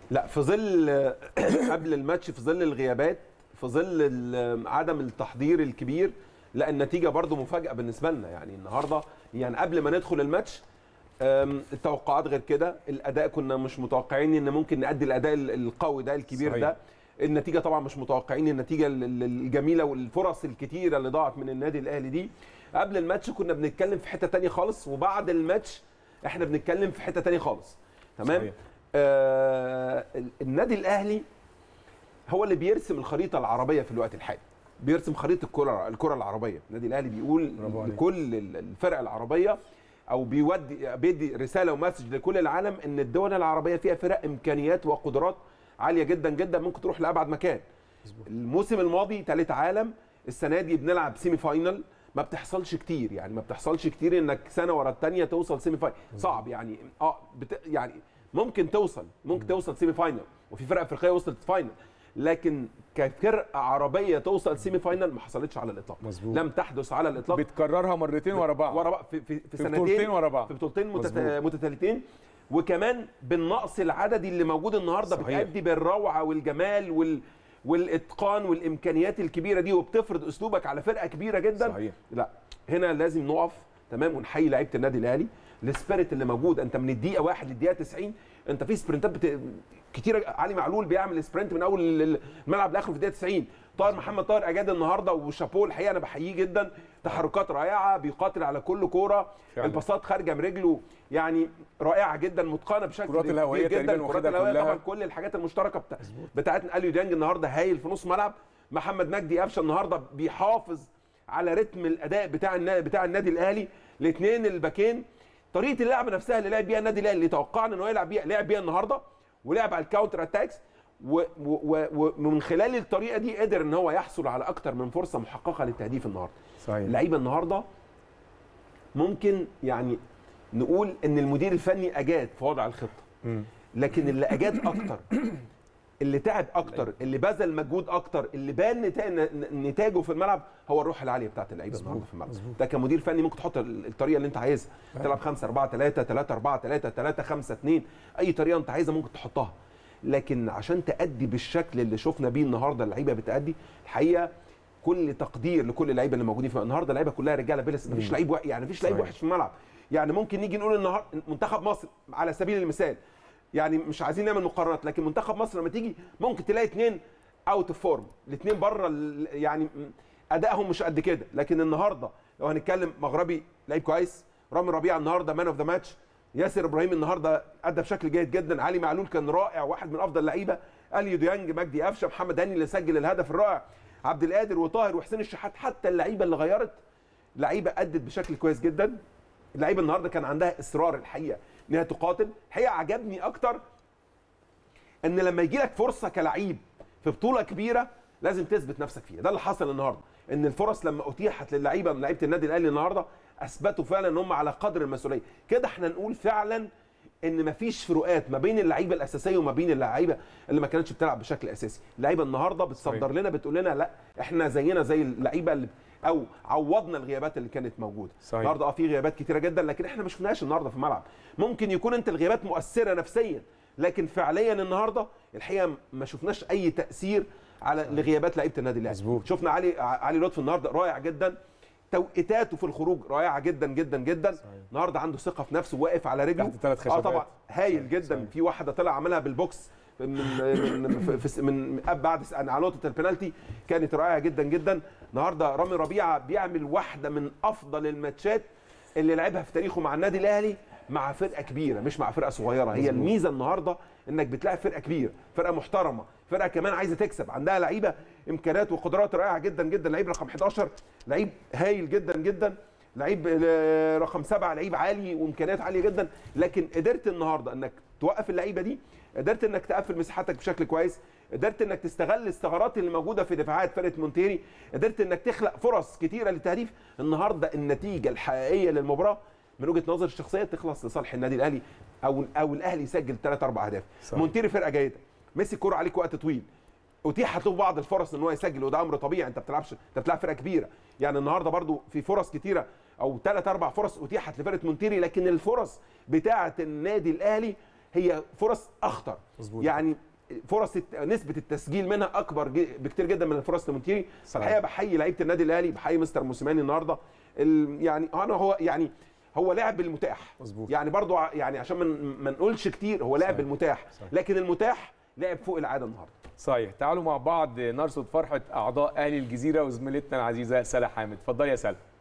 لا في ظل قبل الماتش في ظل الغيابات في ظل ال- عدم التحضير الكبير لا النتيجه برضو مفاجاه بالنسبه لنا يعني النهارده يعني قبل ما ندخل الماتش أم، التوقعات غير كده الاداء كنا مش متوقعين ان ممكن نأدي الاداء ال- القوي ده الكبير صحيح. ده النتيجه طبعا مش متوقعين النتيجه ال- ال- الجميله والفرص الكتيره اللي ضاعت من النادي الاهلي دي قبل الماتش كنا بنتكلم في حته تانية خالص وبعد الماتش احنا بنتكلم في حته تانية خالص تمام صحيح. آه ال- النادي الاهلي هو اللي بيرسم الخريطه العربيه في الوقت الحالي بيرسم خريطه الكره الكره العربيه النادي الاهلي بيقول برافو عليك. لكل ال- الفرق العربيه او بيودي بيدي رساله ومسج لكل العالم ان الدول العربيه فيها فرق امكانيات وقدرات عاليه جدا جدا ممكن تروح لابعد مكان الموسم الماضي ثالث عالم السنه دي بنلعب سيمي فاينل ما بتحصلش كتير يعني ما بتحصلش كتير انك سنه ورا الثانيه توصل سيمي فاينل صعب يعني اه بت... يعني ممكن توصل ممكن توصل سيمي فاينل وفي فرق افريقيه وصلت فاينل لكن كفرقه عربيه توصل سيمي فاينل ما حصلتش على الاطلاق مظبوط. لم تحدث على الاطلاق بتكررها مرتين ورا بعض ورا بعض في, في, في, في سنتين بطولتين ورا بعض في بطولتين متت... مظبوط. متتاليتين وكمان بالنقص العددي اللي موجود النهارده صحيح. بتأدي بالروعه والجمال وال والاتقان والامكانيات الكبيره دي وبتفرض اسلوبك على فرقه كبيره جدا صحيح. لا هنا لازم نقف تمام ونحيي لعيبه النادي الاهلي السبيريت اللي موجود انت من الدقيقه 1 للدقيقه 90 انت في سبرنتات بت... كتير علي معلول بيعمل سبرنت من اول الملعب لاخره في الدقيقه 90 طاهر محمد طاهر اجاد النهارده وشابوه الحقيقه انا بحييه جدا تحركات رائعه بيقاتل على كل كوره فعلا. الباصات خارجه من رجله يعني رائعه جدا متقنه بشكل الكرات الهوائية كبير تقريباً جدا الكرات واخدها الهوائيه كلها. طبعا كل الحاجات المشتركه بتا... بتاعتنا اليو ديانج النهارده هايل في نص ملعب محمد مجدي قفشه النهارده بيحافظ على رتم الاداء بتاع النا... بتاع النادي الاهلي الاثنين الباكين طريقه اللعب نفسها اللي لعب بيها النادي الاهلي اللي توقعنا انه يلعب بيها لعب بيها النهارده ولعب على الكاونتر اتاكس و- و- و- ومن خلال الطريقه دي قدر ان هو يحصل على اكتر من فرصه محققه للتهديف النهارده صحيح اللعيبه النهارده ممكن يعني نقول ان المدير الفني اجاد في وضع الخطه مم. لكن اللي اجاد اكتر اللي تعب اكتر اللي بذل مجهود اكتر اللي بان نتا- ن- نتاجه في الملعب هو الروح العاليه بتاعت اللعيبه النهارده في الملعب مظبوط. ده كمدير فني ممكن تحط ال- الطريقه اللي انت عايزها تلعب 5 4 3 3 4 3 3 5 2 اي طريقه انت عايزها ممكن تحطها لكن عشان تأدي بالشكل اللي شفنا بيه النهارده اللعيبه بتأدي الحقيقه كل تقدير لكل اللعيبه اللي موجودين في النهارده اللعيبه كلها رجاله بلا مفيش لعيب وح- يعني مفيش لعيب صحيح. وحش في الملعب يعني ممكن نيجي نقول النهارده منتخب مصر على سبيل المثال يعني مش عايزين نعمل مقارنات لكن منتخب مصر لما تيجي ممكن تلاقي اثنين اوت اوف فورم الاثنين بره ال- يعني م- ادائهم مش قد كده لكن النهارده لو هنتكلم مغربي لعيب كويس رامي ربيعه النهارده مان اوف ذا ماتش ياسر ابراهيم النهارده ادى بشكل جيد جدا علي معلول كان رائع واحد من افضل اللعيبه اليو ديانج مجدي قفشه محمد هاني اللي سجل الهدف الرائع عبد القادر وطاهر وحسين الشحات حتى اللعيبه اللي غيرت لعيبه ادت بشكل كويس جدا اللعيبه النهارده كان عندها اصرار الحقيقه انها تقاتل الحقيقه عجبني اكتر ان لما يجي لك فرصه كلعيب في بطوله كبيره لازم تثبت نفسك فيها ده اللي حصل النهارده ان الفرص لما اتيحت للعيبه لعيبه النادي الاهلي النهارده اثبتوا فعلا ان هم على قدر المسؤوليه كده احنا نقول فعلا ان مفيش فروقات ما بين اللعيبه الاساسيه وما بين اللعيبه اللي ما كانتش بتلعب بشكل اساسي اللعيبه النهارده بتصدر صحيح. لنا بتقول لنا لا احنا زينا زي اللعيبه اللي او عوضنا الغيابات اللي كانت موجوده صحيح. النهارده اه في غيابات كتيره جدا لكن احنا ما شفناهاش النهارده في الملعب ممكن يكون انت الغيابات مؤثره نفسيا لكن فعليا النهارده الحقيقه ما شفناش اي تاثير على لغيابات لعيبه النادي الاهلي مظبوط. شفنا علي علي لطفي النهارده رائع جدا توقيتاته في الخروج رائعه جدا جدا جدا النهارده عنده ثقه في نفسه واقف على رجله تحت ثلاث اه خشبات. طبعا هايل جدا صحيح. في واحده طلع عملها بالبوكس من من في- في- من من بعد على نقطه البنالتي كانت رائعه جدا جدا النهارده رامي ربيعه بيعمل واحده من افضل الماتشات اللي لعبها في تاريخه مع النادي الاهلي مع فرقه كبيره مش مع فرقه صغيره هي الميزه النهارده انك بتلاعب فرقه كبيره فرقه محترمه فرقه كمان عايزه تكسب عندها لعيبه امكانيات وقدرات رائعه جدا جدا لعيب رقم 11 لعيب هايل جدا جدا لعيب آه، رقم سبعة لعيب عالي وامكانيات عاليه جدا لكن قدرت النهارده انك توقف اللعيبه دي قدرت انك تقفل مساحاتك بشكل كويس قدرت انك تستغل الثغرات اللي موجوده في دفاعات فرقه مونتيري قدرت انك تخلق فرص كتيره للتهديف النهارده النتيجه الحقيقيه للمباراه من وجهه نظري الشخصيه تخلص لصالح النادي الاهلي او او الاهلي يسجل ثلاث اربع اهداف صحيح. مونتيري فرقه جيده مسك الكوره عليك وقت طويل اتيحت له بعض الفرص ان هو يسجل وده امر طبيعي انت بتلعبش انت بتلعب فرقه كبيره يعني النهارده برضو في فرص كتيره او ثلاث اربع فرص اتيحت لفرقه مونتيري لكن الفرص بتاعه النادي الاهلي هي فرص اخطر مظبوط. يعني فرص الت- نسبه التسجيل منها اكبر ج- بكتير جدا من الفرص لمونتيري صحيح. الحقيقه بحيي لعيبه النادي الاهلي بحيي مستر موسيماني النهارده ال- يعني انا هو يعني هو لاعب بالمتاح مظبوط. يعني برضو ع- يعني عشان ما ن- ما نقولش كتير هو لاعب صحيح. بالمتاح صحيح. لكن المتاح لعب فوق العاده النهارده صحيح تعالوا مع بعض نرصد فرحه اعضاء اهلي الجزيره وزميلتنا العزيزه سلا حامد اتفضلي يا سلا